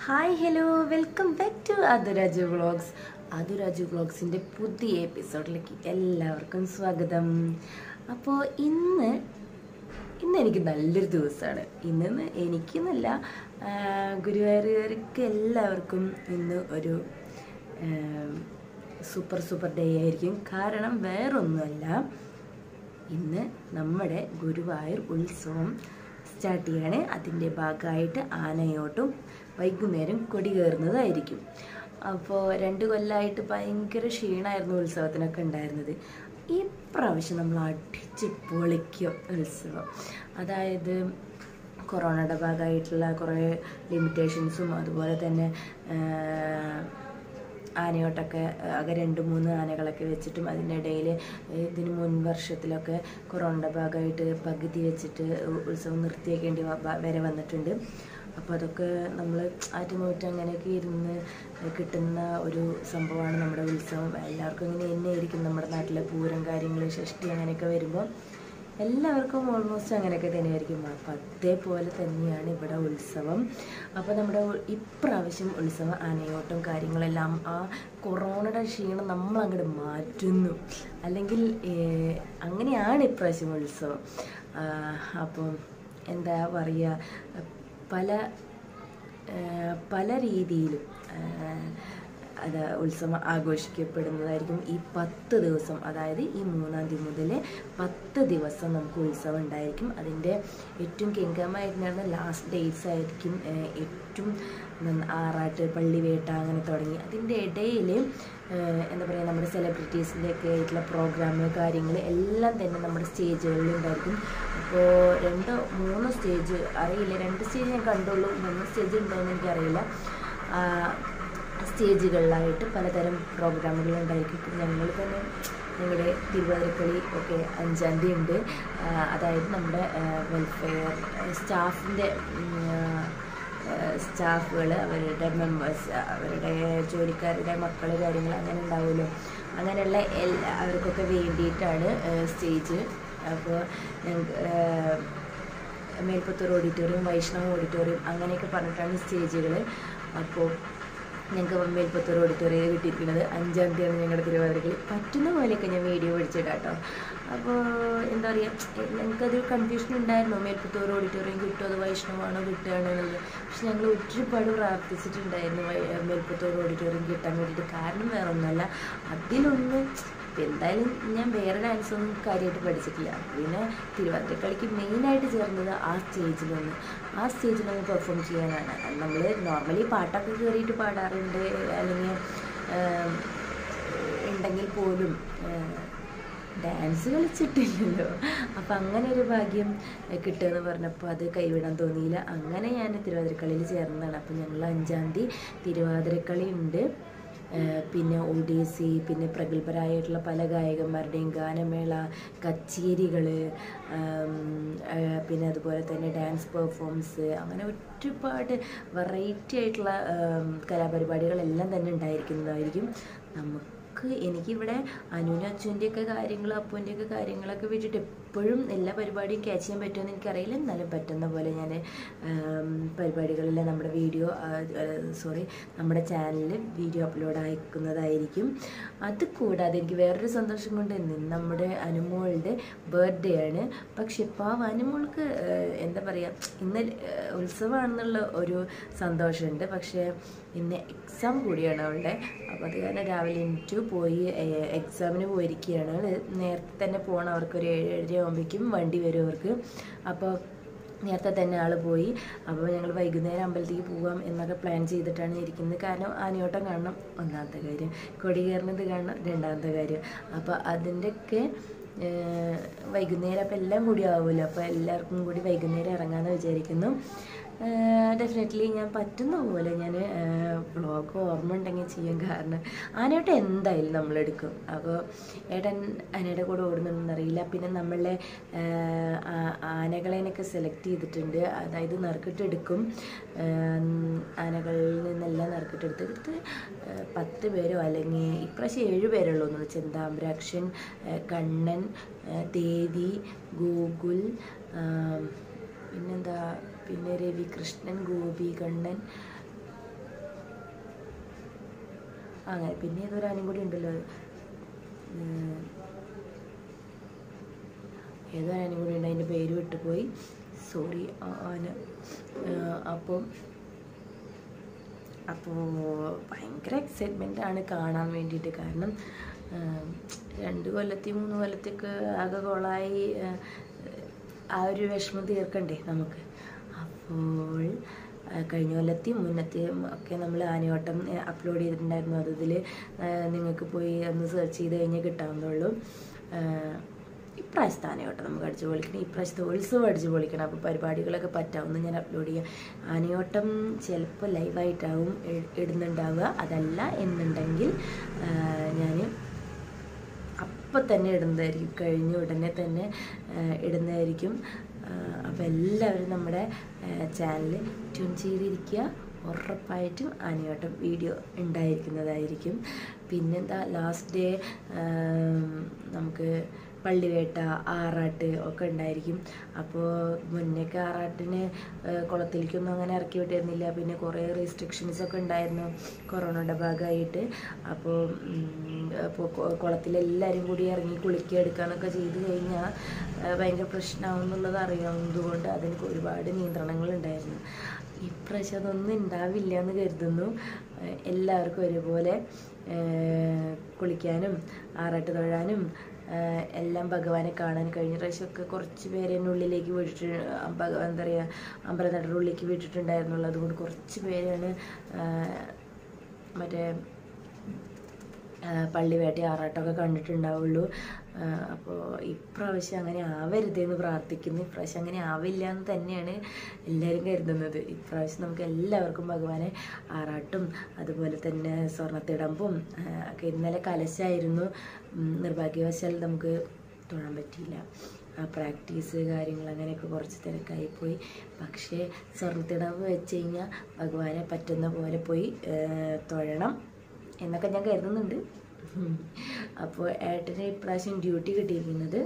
Hi hello welcome back to Athuraju vlogs Athuraju വ്ളോഗ്സിൻ്റെ പുതിയ എപ്പിസോഡിലേക്ക് എല്ലാവർക്കും സ്വാഗതം അപ്പോൾ ഇന്ന് ഇന്ന് എനിക്ക് നല്ലൊരു ദിവസമാണ് ഇന്ന് എനിക്കെന്നല്ല ആ, ഗുരുവായൂർക്ക് എല്ലാവർക്കും ഇന്ന് ഒരു ആ, സൂപ്പർ സൂപ്പർ ഡേ ആയിരിക്കും കാരണം വേറൊന്നുമല്ല ഇന്ന് നമ്മുടെ ഗുരുവായൂർ ഉത്സവം സ്റ്റാർട്ട് ചെയ്യാണ് അതിൻ്റെ ഭാഗമായിട്ട് ആനയോട്ടും വൈകുന്നേരം കൊടി കയറുന്നതായിരിക്കും അപ്പോൾ രണ്ട് കൊല്ലമായിട്ട് ഭയങ്കര ക്ഷീണമായിരുന്നു ഉത്സവത്തിനൊക്കെ ഉണ്ടായിരുന്നത് ഈ പ്രാവശ്യം നമ്മൾ അടിച്ച് പൊളിക്കും ഉത്സവം അതായത് കൊറോണയുടെ ഭാഗമായിട്ടുള്ള കുറേ ലിമിറ്റേഷൻസും അതുപോലെ തന്നെ ആ, ആനയോട്ടൊക്കെ ആകെ രണ്ട് മൂന്ന് ആനകളൊക്കെ വെച്ചിട്ടും അതിനിടയിൽ ഇതിന് മുൻ വർഷത്തിലൊക്കെ കൊറോണയുടെ ഭാഗമായിട്ട് പകുതി വെച്ചിട്ട് ഉ- ഉത്സവം നിർത്തിയേക്കേണ്ടി വ- വ- വരെ വന്നിട്ടുണ്ട് അപ്പോൾ അതൊക്കെ നമ്മൾ ആറ്റുനൂറ്റ് അങ്ങനെയൊക്കെ ഇരുന്ന് കിട്ടുന്ന ഒരു സംഭവമാണ് നമ്മുടെ ഉത്സവം എല്ലാവർക്കും ഇങ്ങനെ തന്നെയായിരിക്കും നമ്മുടെ നാട്ടിലെ പൂരം കാര്യങ്ങൾ ഷഷ്ടി അങ്ങനെയൊക്കെ വരുമ്പോൾ എല്ലാവർക്കും ഓൾമോസ്റ്റ് അങ്ങനെയൊക്കെ തന്നെയായിരിക്കും അപ്പം അതേപോലെ തന്നെയാണ് ഇവിടെ ഉത്സവം അപ്പോൾ നമ്മുടെ ഉ- ഇപ്രാവശ്യം ഉത്സവം ആനയോട്ടം കാര്യങ്ങളെല്ലാം ആ കൊറോണയുടെ ക്ഷീണം നമ്മൾ അങ്ങോട്ട് മാറ്റുന്നു അല്ലെങ്കിൽ ഏഹ്, അങ്ങനെയാണ് ഇപ്രാവശ്യം ഉത്സവം ആ, അപ്പം എന്താ പറയുക പല ഏഹ്, പല രീതിയിലും ഏഹ്, അത് ഉത്സവം ആഘോഷിക്കപ്പെടുന്നതായിരിക്കും ഈ പത്ത് ദിവസം അതായത് ഈ മൂന്നാം തീയതി മുതൽ പത്ത് ദിവസം നമുക്ക് ഉത്സവം ഉണ്ടായിരിക്കും അതിൻ്റെ ഏറ്റവും കെങ്കമായിട്ട് ലാസ്റ്റ് ഡേയ്സ് ആയിരിക്കും ഏഹ്, ഏറ്റവും നന്ന- ആറാട്ട് പള്ളിവേട്ട അങ്ങനെ തുടങ്ങി അതിൻ്റെ ഇടയിൽ എന്താ പറയുക നമ്മുടെ സെലിബ്രിറ്റീസിൻ്റെ ഒക്കെ ആയിട്ടുള്ള പ്രോഗ്രാം കാര്യങ്ങൾ എല്ലാം തന്നെ നമ്മുടെ സ്റ്റേജുകളിൽ ഉണ്ടായിരിക്കും അപ്പോൾ രണ്ടോ മൂന്നോ സ്റ്റേജ് അറിയില്ല രണ്ട് സ്റ്റേജ് ഞാൻ കണ്ടുള്ളൂ മൂന്ന് സ്റ്റേജ് ഉണ്ടോ എന്ന് എനിക്കറിയില്ല ആ, സ്റ്റേജുകളിലായിട്ട് പലതരം പ്രോഗ്രാമുകൾ ഉണ്ടായിരിക്കും ഇപ്പം ഞങ്ങൾ തന്നെ ഞങ്ങളുടെ തിരുവാതിരക്കളി ഒക്കെ അഞ്ചാം തീയതി ഉണ്ട് ആ, അതായത് നമ്മുടെ വെൽഫെയർ സ്റ്റാഫിൻ്റെ സ്റ്റാഫുകൾ അവരുടെ മെമ്പേഴ്സ് അവരുടെ ജോലിക്കാരുടെ മക്കൾ കാര്യങ്ങൾ അങ്ങനെ ഉണ്ടാവുമല്ലോ അങ്ങനെയുള്ള എല്ലാ അവർക്കൊക്കെ വേണ്ടിയിട്ടാണ് സ്റ്റേജ് അപ്പോൾ ഞങ്ങൾക്ക് മേൽപ്പത്തൂർ ഓഡിറ്റോറിയം വൈഷ്ണവ ഓഡിറ്റോറിയം അങ്ങനെയൊക്കെ പറഞ്ഞിട്ടാണ് സ്റ്റേജുകൾ അപ്പോൾ ഞങ്ങൾക്ക് മേൽപ്പത്തൂർ ഓഡിറ്റോറിയം കിട്ടിയിരിക്കുന്നത് അഞ്ചാം തീയതിയാണ് ഞങ്ങളുടെ തിരുവാതിരക്കളി പറ്റുന്ന പോലെയൊക്കെ ഞാൻ വീഡിയോ പിടിച്ചിടാം കേട്ടോ അപ്പോൾ എന്താ പറയുക ഞങ്ങൾക്കത് കൺഫ്യൂഷൻ ഉണ്ടായിരുന്നു മേൽപ്പത്തൂർ ഓഡിറ്റോറിയം കിട്ടുമോ അത് വൈഷ്ണവാണോ കിട്ടുകയാണോ എന്നുള്ളത് പക്ഷെ ഞങ്ങൾ ഒരുപാട് പ്രാർത്ഥിച്ചിട്ടുണ്ടായിരുന്നു വൈ- മേൽപ്പത്തൂർ ഓഡിറ്റോറിയം കിട്ടാൻ വേണ്ടിയിട്ട് കാരണം വേറെ ഒന്നുമല്ല അതിലൊന്നും ഇപ്പം എന്തായാലും ഞാൻ വേറെ ഡാൻസ് ഒന്നും കാര്യമായിട്ട് പഠിച്ചിട്ടില്ല പിന്നെ തിരുവാതിരക്കളിക്ക് മെയിനായിട്ട് ചേർന്നത് ആ സ്റ്റേജിലൊന്ന് ആ സ്റ്റേജിൽ ഒന്ന് പെർഫോം ചെയ്യാനാണ് നമ്മൾ നോർമലി പാട്ടൊക്കെ കയറിയിട്ട് പാടാറുണ്ട് അല്ലെങ്കിൽ ആം, ഉണ്ടെങ്കിൽ പോലും ഡാൻസ് കളിച്ചിട്ടില്ലല്ലോ അപ്പം അങ്ങനെ ഒരു ഭാഗ്യം ഏഹ്, കിട്ടുമെന്ന് പറഞ്ഞപ്പോൾ അത് കൈവിടാൻ തോന്നിയില്ല അങ്ങനെ ഞാൻ തിരുവാതിരക്കളിയിൽ ചേർന്നതാണ് അപ്പം ഞങ്ങൾ അഞ്ചാം തീയതി തിരുവാതിരക്കളി ഉണ്ട് ഏഹ് പിന്നെ ഒഡീസി പിന്നെ പ്രഗത്ഭരായിട്ടുള്ള പല ഗായകന്മാരുടെയും ഗാനമേള കച്ചേരികൾ പിന്നെ അതുപോലെ തന്നെ ഡാൻസ് പെർഫോമൻസ് അങ്ങനെ ഒരുപാട് വെറൈറ്റി ആയിട്ടുള്ള ആം, കലാപരിപാടികളെല്ലാം തന്നെ ഉണ്ടായിരിക്കുന്നതായിരിക്കും നമുക്ക് എനിക്കിവിടെ അനുവിനും അച്ഛൻ്റെയൊക്കെ കാര്യങ്ങൾ അപ്പൂൻ്റെയൊക്കെ കാര്യങ്ങളൊക്കെ വിട്ടിട്ട് എപ്പോഴും എല്ലാ പരിപാടിയും ക്യാച്ച് ചെയ്യാൻ പറ്റുമെന്ന് എനിക്കറിയില്ല എന്നാലും പറ്റുന്ന പോലെ ഞാൻ പരിപാടികളെല്ലാം നമ്മുടെ വീഡിയോ സോറി നമ്മുടെ ചാനലിൽ വീഡിയോ അപ്ലോഡ് അയക്കുന്നതായിരിക്കും അത് കൂടാതെ എനിക്ക് വേറൊരു സന്തോഷം കൊണ്ട് ഇന്ന് നമ്മുടെ അനുമോളുടെ ബർത്ത്ഡേ ആണ് പക്ഷെ ഇപ്പോൾ ആ അനുമോൾക്ക് ഏഹ്, എന്താ പറയുക ഇന്ന് ഏഹ്, ഉത്സവമാണെന്നുള്ള ഒരു സന്തോഷമുണ്ട് പക്ഷേ ഇന്ന് എക്സാം കൂടിയാണ് അവളുടെ അപ്പോൾ അത് കാരണം രാവിലെ എണീറ്റു പോയി ഏഹ്, എക്സാമിന് പോയിരിക്കുകയാണ് അവള് നേരത്തെ തന്നെ പോകണം അവർക്കൊരു ഏഴ് ഏഴര ആകുമ്പോഴേക്കും വണ്ടി വരും അവർക്ക് അപ്പോൾ നേരത്തെ തന്നെ ആൾ പോയി അപ്പോൾ ഞങ്ങൾ വൈകുന്നേരം അമ്പലത്തേക്ക് പോകാം എന്നൊക്കെ പ്ലാൻ ചെയ്തിട്ടാണ് ഇരിക്കുന്നത് കാരണം ആനയോട്ടം കാണണം ഒന്നാമത്തെ കാര്യം കൊടി കയറുന്നത് കാണണം രണ്ടാമത്തെ കാര്യം അപ്പോൾ അതിൻ്റെയൊക്കെ ഏഹ്, വൈകുന്നേരം അപ്പോൾ എല്ലാം കൂടി ആവുമല്ലോ അപ്പോൾ എല്ലാവർക്കും കൂടി വൈകുന്നേരം ഇറങ്ങാമെന്ന് വിചാരിക്കുന്നു ഡെഫിനറ്റ്ലി ഞാൻ പറ്റുന്ന പോലെ ഞാൻ വ്ളോഗ് ഓർമ്മ ഉണ്ടെങ്കിൽ ചെയ്യും കാരണം ആനയോട്ടം എന്തായാലും നമ്മളെടുക്കും അപ്പോൾ ഏട്ടൻ ആനയുടെ കൂടെ ഓടുന്നുണ്ടെന്നറിയില്ല പിന്നെ നമ്മളെ ഏഹ്, ആ- ആനകളെയൊക്കെ സെലക്ട് ചെയ്തിട്ടുണ്ട് അതായത് നറുക്കിട്ടെടുക്കും ഏഹ്, ആനകളിൽ നിന്നെല്ലാം നറുക്കിട്ടെടുത്ത് എടുത്ത് ഏഹ്, പത്ത് പേരോ അല്ലെങ്കിൽ ഇപ്രാവശ്യം ഏഴ് പേരുള്ളൂ എന്ന് ചെന്താമരാക്ഷൻ ഏഹ്, കണ്ണൻ ഏഹ്, ദേവി ഗോകുൽ ആം, പിന്നെന്താ പിന്നെ രവികൃഷ്ണൻ ഗോപി കണ്ണൻ അങ്ങനെ പിന്നെ ഏതൊരു ആനയും കൂടി ഉണ്ടല്ലോ ഉം, ഏതോ ആനയും കൂടി ഉണ്ട് അതിൻ്റെ പേര് വിട്ടുപോയി സോറി ആന ആ, അപ്പം അപ്പോൾ ഭയങ്കര എക്സൈറ്റ്മെൻ്റ് ആണ് കാണാൻ വേണ്ടിയിട്ട് കാരണം ആ, രണ്ട് കൊല്ലത്തി മൂന്ന് കൊല്ലത്തേക്ക് ആകെ കൊളായി ആ, ആ ഒരു വിഷമം തീർക്കണ്ടേ നമുക്ക് അപ്പോൾ ആ, കഴിഞ്ഞ കൊല്ലത്തി മുന്നത്തെയും ഒക്കെ നമ്മൾ ആനയോട്ടം അപ്ലോഡ് ചെയ്തിട്ടുണ്ടായിരുന്നു അത് ഇതിൽ നിങ്ങൾക്ക് പോയി ഒന്ന് സെർച്ച് ചെയ്ത് കഴിഞ്ഞാൽ കിട്ടാവുന്നുള്ളൂ ആ, ഇപ്രാവശ്യത്തെ ആനയോട്ടം നമുക്ക് അടിച്ചു പൊളിക്കണം ഇപ്രാവശ്യത്തെ ഉത്സവം അടിച്ചു പൊളിക്കണം അപ്പോൾ പരിപാടികളൊക്കെ പറ്റാവുന്ന ഞാൻ അപ്ലോഡ് ചെയ്യാം ആനയോട്ടം ചിലപ്പോൾ ലൈവായിട്ടാവും ഇ- ഇടുന്നുണ്ടാവുക അതല്ല എന്നുണ്ടെങ്കിൽ ഞാൻ അപ്പം തന്നെ ഇടുന്നതായിരിക്കും കഴിഞ്ഞ ഉടനെ തന്നെ ആ, ഇടുന്നതായിരിക്കും അപ്പോൾ എല്ലാവരും നമ്മുടെ ചാനൽ ട്യൂൺ ചെയ്തിരിക്കുക ഉറപ്പായിട്ടും ആനയോട്ടം വീഡിയോ ഉണ്ടായിരിക്കുന്നതായിരിക്കും പിന്നെന്താ ലാസ്റ്റ് ഡേ നമുക്ക് പള്ളിവേട്ട ആറാട്ട് ഒക്കെ ഉണ്ടായിരിക്കും അപ്പോൾ മുന്നേക്ക് ആറാട്ടിന് ആ, കുളത്തിലേക്കൊന്നും അങ്ങനെ ഇറക്കി വിട്ടിരുന്നില്ല പിന്നെ കുറേ റെസ്ട്രിക്ഷൻസ് ഒക്കെ ഉണ്ടായിരുന്നു കൊറോണയുടെ ഭാഗമായിട്ട് അപ്പോൾ അപ്പോൾ കുളത്തിലെല്ലാവരും കൂടി ഇറങ്ങി കുളിക്കുക എടുക്കാനൊക്കെ ചെയ്ത് കഴിഞ്ഞാൽ ആ, ഭയങ്കര പ്രശ്നമാവും എന്നുള്ളത് അറിയാവുന്നതുകൊണ്ട് അതിന് ഒരുപാട് നിയന്ത്രണങ്ങളുണ്ടായിരുന്നു ഇപ്രാവശ്യം അതൊന്നും ഉണ്ടാവില്ല എന്ന് കരുതുന്നു ആ, എല്ലാവർക്കും ഒരുപോലെ ആ, കുളിക്കാനും ആറാട്ട് തൊഴാനും ആ, എല്ലാം ഭഗവാനെ കാണാൻ കഴിഞ്ഞ പ്രാവശ്യമൊക്കെ കുറച്ച് പേരെ എന്നെ ഉള്ളിലേക്ക് വിട്ടിട്ട് ഭഗവാൻ എന്താ പറയുക അമ്പലനടയുടെ ഉള്ളിലേക്ക് വിട്ടിട്ടുണ്ടായിരുന്നുള്ളൂ അതുകൊണ്ട് കുറച്ച് പേരാണ് ആ, മറ്റേ ആ, പള്ളിവേട്ട ആറാട്ടമൊക്കെ കണ്ടിട്ടുണ്ടാവുള്ളൂ അപ്പോൾ ഇപ്രാവശ്യം അങ്ങനെ ആവരുതെന്ന് പ്രാർത്ഥിക്കുന്നു ഇപ്രാവശ്യം അങ്ങനെ ആവില്ല എന്ന് തന്നെയാണ് എല്ലാവരും കരുതുന്നത് ഇപ്രാവശ്യം നമുക്ക് എല്ലാവർക്കും ഭഗവാനെ ആറാട്ടും അതുപോലെ തന്നെ സ്വർണ്ണത്തിടമ്പും ആ, ഒക്കെ ഇന്നലെ കലശായിരുന്നു ഉം, നിർഭാഗ്യവശാൽ നമുക്ക് തൊഴാൻ പറ്റിയില്ല ആ പ്രാക്ടീസ് കാര്യങ്ങൾ അങ്ങനെയൊക്കെ കുറച്ച് തിരക്കായിപ്പോയി പക്ഷേ സ്വർണ്ണത്തിടമ്പ് വെച്ച് കഴിഞ്ഞാൽ ഭഗവാനെ പറ്റുന്ന പോലെ പോയി ആ, തൊഴണം എന്നൊക്കെ ഞാൻ കരുതുന്നുണ്ട് ഉം. അപ്പോൾ ഏട്ടന് ഇപ്രാവശ്യം ഡ്യൂട്ടി കിട്ടിയിരിക്കുന്നത്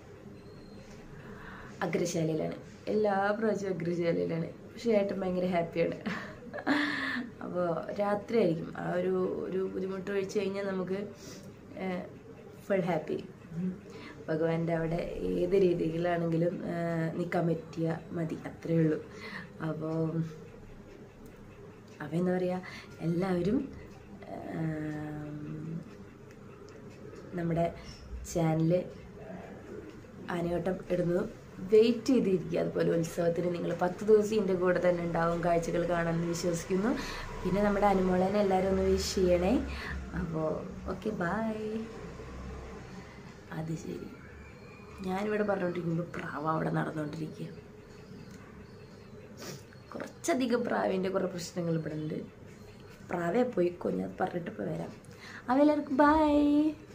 അഗ്രശാലയിലാണ് എല്ലാ പ്രാവശ്യവും അഗ്രശാലയിലാണ് പക്ഷേ ഏട്ടൻ ഭയങ്കര ഹാപ്പിയാണ് അപ്പോൾ രാത്രിയായിരിക്കും ആ ഒരു ഒരു ബുദ്ധിമുട്ട് ഒഴിച്ച് കഴിഞ്ഞാൽ നമുക്ക് ഫുൾ ഹാപ്പി ഭഗവാന്റെ അവിടെ ഏത് രീതിയിലാണെങ്കിലും നിൽക്കാൻ പറ്റിയ മതി അത്രയേ ഉള്ളൂ അപ്പോൾ അപ്പോൾ എന്താ പറയുക എല്ലാവരും ആം, നമ്മുടെ ചാനൽ ആനയോട്ടം ഇടുന്നത് വെയിറ്റ് ചെയ്തിരിക്കുക അതുപോലെ ഉത്സവത്തിന് നിങ്ങൾ പത്ത് ദിവസം ഇതിൻ്റെ കൂടെ തന്നെ ഉണ്ടാവും കാഴ്ചകൾ കാണാമെന്ന് വിശ്വസിക്കുന്നു പിന്നെ നമ്മുടെ അനുമോളനെ എല്ലാവരും ഒന്ന് വിഷ് ചെയ്യണേ അപ്പോൾ ഓക്കെ ബായ് അത് ശരി ഞാനിവിടെ പറഞ്ഞുകൊണ്ടിരിക്കുമ്പോൾ പ്രാവ് അവിടെ നടന്നുകൊണ്ടിരിക്കുക കുറച്ചധികം പ്രാവിൻ്റെ കുറേ പ്രശ്നങ്ങൾ ഇവിടെ ഉണ്ട് പ്രാവേ പോയിക്കോ ഞാൻ പറഞ്ഞിട്ട് ഇപ്പോൾ വരാം അപ്പോൾ എല്ലാവർക്കും ബായ്